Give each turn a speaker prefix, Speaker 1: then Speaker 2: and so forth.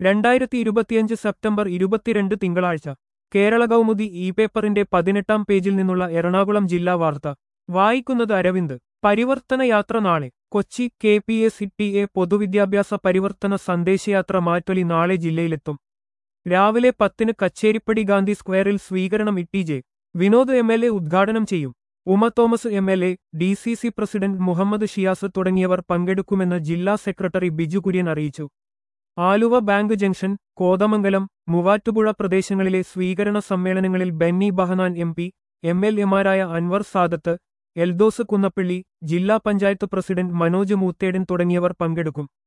Speaker 1: രണ്ടായിരത്തി ഇരുപത്തിയഞ്ച് സെപ്റ്റംബർ ഇരുപത്തിരണ്ട് തിങ്കളാഴ്ച കേരള കൗമുദി ഇ പേപ്പറിന്റെ പതിനെട്ടാം പേജിൽ നിന്നുള്ള എറണാകുളം ജില്ലാ വാർത്ത വായിക്കുന്നത് അരവിന്ദ് പരിവർത്തന യാത്ര നാളെ Kochi K P S T A എ പൊതുവിദ്യാഭ്യാസ പരിവർത്തന സന്ദേശയാത്ര മാറ്റൊലി നാളെ ജില്ലയിലെത്തും രാവിലെ പത്തിന് കച്ചേരിപ്പടി ഗാന്ധി സ്ക്വയറിൽ സ്വീകരണം ഇട്ടി J Vinod M L A ഉദ്ഘാടനം ചെയ്യും Uma Thomas M L A D C C president Muhammad Shiyas തുടങ്ങിയവർ പങ്കെടുക്കുമെന്ന് ജില്ലാ സെക്രട്ടറി ബിജു കുര്യൻ അറിയിച്ചു ആലുവ ബാങ്ക് ജംഗ്ഷൻ കോതമംഗലം മൂവാറ്റുപുഴ പ്രദേശങ്ങളിലെ സ്വീകരണ സമ്മേളനങ്ങളിൽ Benny Behanan M P M L എമാരായ അൻവർ സാദത്ത് എൽദോസ് കുന്നപ്പള്ളി ജില്ലാ പഞ്ചായത്ത് പ്രസിഡന്റ് മനോജ് മൂത്തേടൻ തുടങ്ങിയവർ പങ്കെടുക്കും